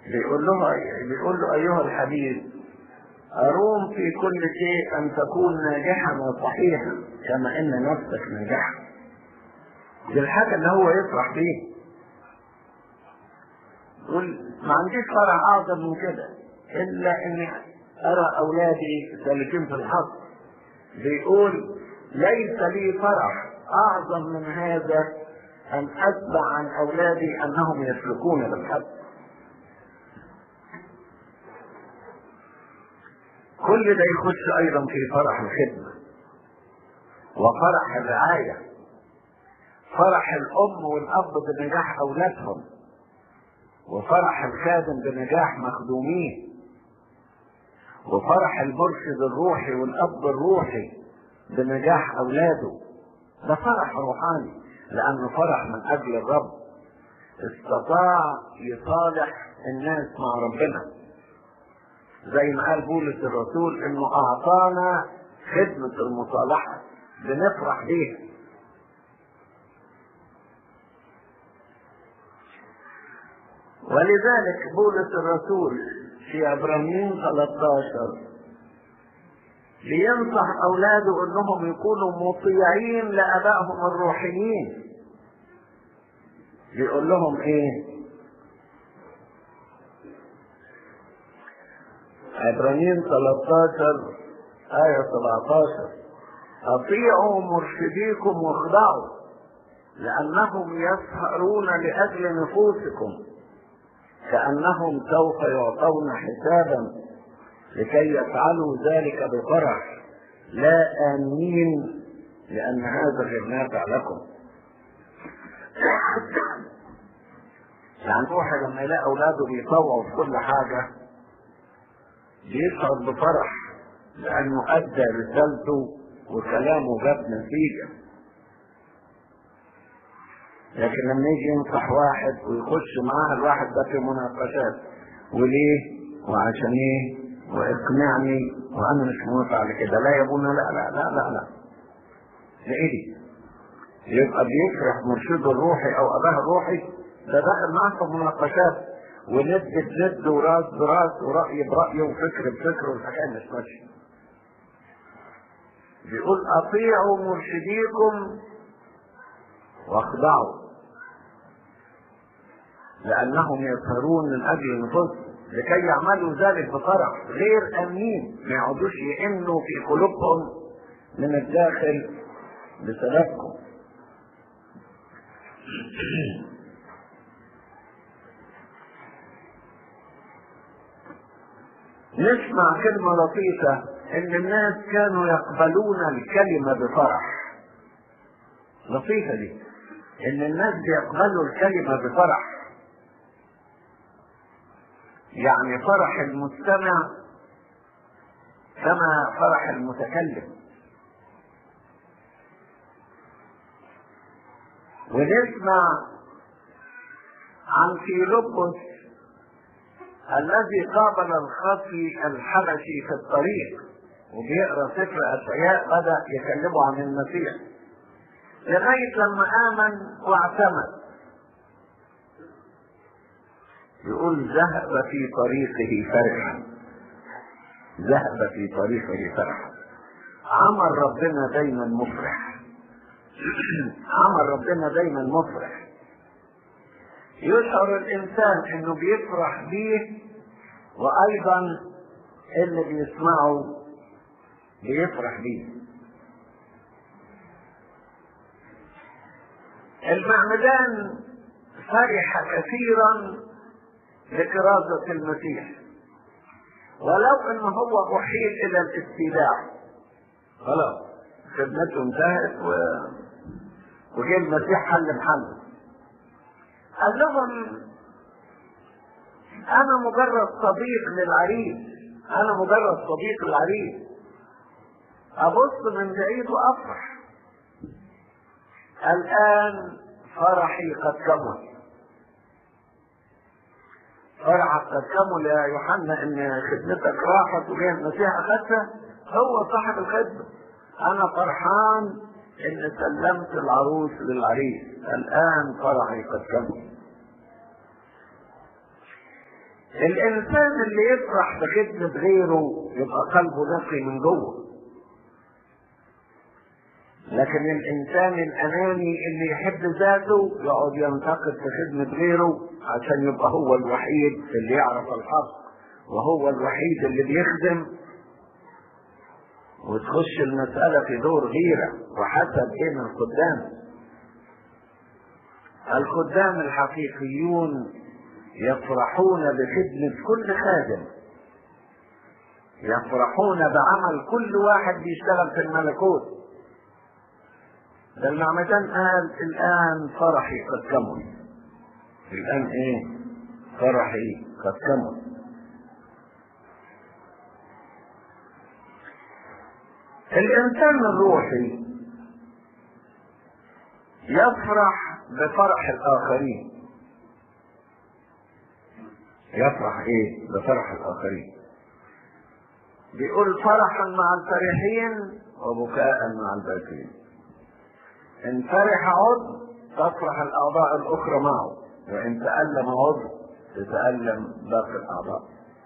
بيقول له بيقول له ايها الحبيب اروم في كل شيء ان تكون ناجحا وصحيحا كما ان نفسك ناجحه دي الحاجه اللي هو يفرح بيها يقول ما عنديش فرح اعظم من كده الا اني ارى اولادي سالكين في الحق بيقول ليس لي فرح اعظم من هذا ان اتبع عن اولادي انهم يسلكون بالحق كل ده يخش ايضا في فرح الخدمه وفرح الرعايه فرح الام والاب بنجاح اولادهم وفرح الخادم بنجاح مخدوميه وفرح المرشد الروحي والاب الروحي بنجاح اولاده ده فرح روحاني لانه فرح من اجل الرب استطاع يصالح الناس مع ربنا زي ما قال بولس الرسول انه اعطانا خدمة المصالحة بنفرح بيها ولذلك بولس الرسول في عبرانيين 13 لينصح اولاده انهم يكونوا مطيعين لابائهم الروحيين بيقول لهم ايه عبرانيين 13 آية 17 أطيعوا مرشديكم واخضعوا لأنهم يسهرون لأجل نفوسكم كأنهم سوف يعطون حسابا لكي يفعلوا ذلك بفرح لا آمين لأن هذا غير نافع لكم يعني واحد لما يلاقي أولاده بيطوعوا في كل حاجة بيشعر بفرح لأنه أدى رسالته وكلامه جاب نتيجة لكن لما يجي ينصح واحد ويخش معاه الواحد ده في مناقشات وليه وعشان ايه واقنعني وانا مش موافق على كده لا يا ابونا لا لا لا لا لا ده ايه دي يبقى بيفرح مرشده الروحي او اباه الروحي ده داخل معاه في مناقشات وند بند وراس براس ورأي برأي وفكر بفكر والحكاية مش ماشية. بيقول أطيعوا مرشديكم واخضعوا لأنهم يسهرون من أجل نفوسهم لكي يعملوا ذلك بفرح غير أمين ما يقعدوش يئنوا في قلوبهم من الداخل بسببكم نسمع كلمة لطيفة ان الناس كانوا يقبلون الكلمة بفرح لطيفة دي ان الناس بيقبلوا الكلمة بفرح يعني فرح المستمع كما فرح المتكلم ونسمع عن فيلبس الذي قابل الخطي الحبشي في الطريق وبيقرا سفر اشعياء بدا يكلمه عن المسيح لغايه لما امن واعتمد يقول ذهب في طريقه فرحا ذهب في طريقه فرحا عمل ربنا دايما مفرح عمل ربنا دايما مفرح يشعر الانسان انه بيفرح بيه وايضا اللي بيسمعه بيفرح بيه المعمدان فرح كثيرا لكرازة المسيح ولو ان هو احيل الى الاستيلاء خلاص خدمته انتهت و... وجه المسيح حل محله قال لهم انا مجرد صديق للعريس انا مجرد صديق للعريس ابص من بعيد وافرح الان فرحي قد كمل فرحك قد كمل يا يوحنا ان خدمتك راحت وجاي المسيح اخذتها هو صاحب الخدمه انا فرحان ان سلمت العروس للعريس الان فرحي قد كمل الانسان اللي يفرح بخدمة غيره يبقى قلبه نقي من جوه لكن الانسان الاناني اللي يحب ذاته يقعد ينتقد في خدمة غيره عشان يبقى هو الوحيد اللي يعرف الحق وهو الوحيد اللي بيخدم وتخش المسألة في دور غيرة وحسب بين الخدام الخدام الحقيقيون يفرحون بخدمة كل خادم يفرحون بعمل كل واحد بيشتغل في الملكوت ده المعمدان قال الآن فرحي قد كمل الآن ايه فرحي قد كمل الإنسان الروحي يفرح بفرح الآخرين يفرح ايه بفرح الآخرين بيقول فرحا مع الفرحين وبكاء مع الباكين إن فرح عضو تفرح الأعضاء الأخرى معه وإن تألم عضو تتألم باقي الأعضاء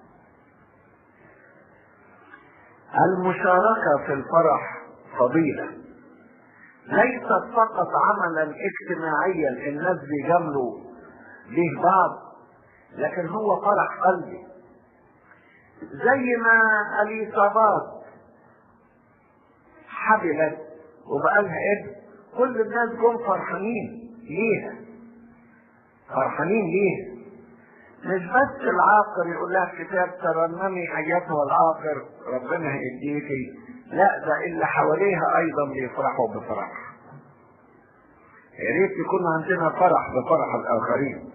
المشاركة في الفرح فضيلة ليست فقط عملا اجتماعيا الناس بيجاملوا به بعض لكن هو فرح قلبي زي ما اليصابات حبلت وبقالها ابن كل الناس جم فرحانين ليها فرحانين ليها مش بس العاقر يقول لها الكتاب ترنمي ايتها العاقر ربنا هيديكي لا ده اللي حواليها ايضا بيفرحوا بفرح يا ريت يكون عندنا فرح بفرح الاخرين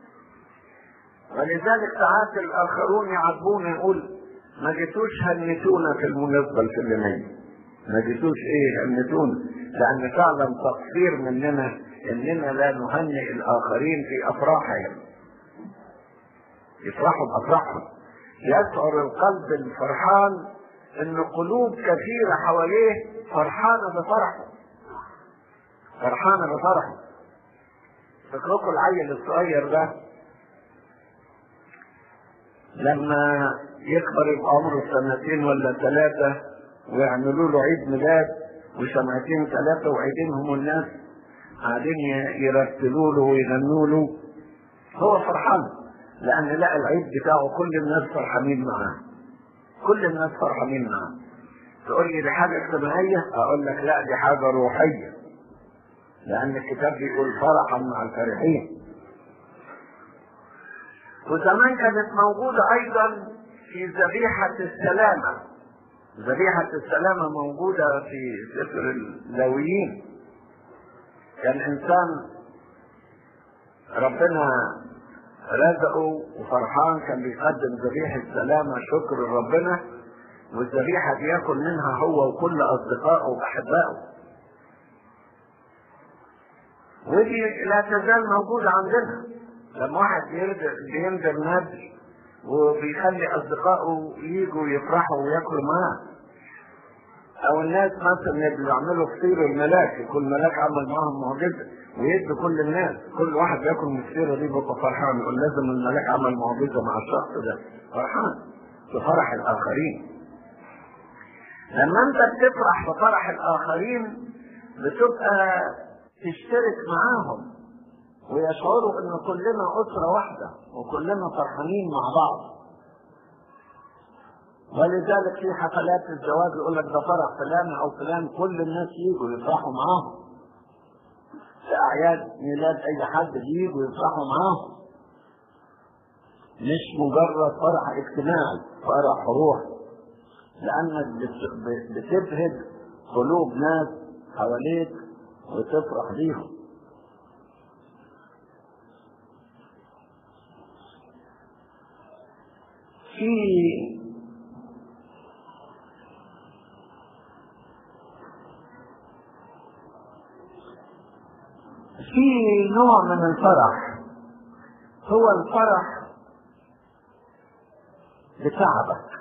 ولذلك ساعات الاخرون يعاتبون يقول ما جيتوش هنتونا في المناسبه الفلانيه ما جيتوش ايه هنتونا لان فعلا تقصير مننا اننا لا نهنئ الاخرين في افراحهم يفرحوا بافراحهم يشعر القلب الفرحان ان قلوب كثيره حواليه فرحانه بفرحه فرحانه بفرحه فكركم العيل الصغير ده لما يكبر يبقى عمره سنتين ولا ثلاثة ويعملوا له عيد ميلاد وسنتين ثلاثة وعيدينهم الناس قاعدين يرتلوا له ويغنوا له هو فرحان لأن لقى العيد بتاعه كل الناس فرحانين معاه كل الناس فرحانين معاه تقول لي دي حاجة اجتماعية أقول لك لا دي حاجة روحية لأن الكتاب بيقول فرحا مع الفرحين وزمان كانت موجودة أيضا في ذبيحة السلامة ذبيحة السلامة موجودة في سفر اللاويين كان إنسان ربنا رزقه وفرحان كان بيقدم ذبيحة سلامة شكر لربنا والذبيحة دي ياكل منها هو وكل أصدقائه وأحبائه ودي لا تزال موجودة عندنا لما واحد بينزل نادي وبيخلي اصدقائه يجوا يفرحوا وياكلوا معاه او الناس مثلا اللي بيعملوا فطير الملاك يكون الملاك عمل معاهم معجزه ويدي كل الناس كل واحد ياكل من الفطيره دي بيبقى فرحان يقول لازم الملاك عمل معجزه مع الشخص ده فرحان بفرح الاخرين لما انت بتفرح بفرح الاخرين بتبقى تشترك معاهم ويشعروا ان كلنا اسره واحده وكلنا فرحانين مع بعض ولذلك في حفلات الزواج يقول لك ده فرح فلان او فلان كل الناس يجوا يفرحوا معاهم في اعياد ميلاد اي حد بيجوا يفرحوا معاهم مش مجرد فرح اجتماعي فرح روحي لانك بتبهج قلوب ناس حواليك وتفرح بيهم في في نوع من الفرح هو الفرح بتعبك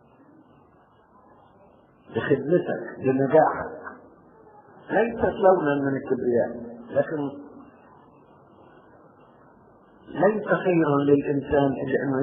بخدمتك بنجاحك ليست لونا من الكبرياء لكن ليس خيرا للإنسان إلا أنه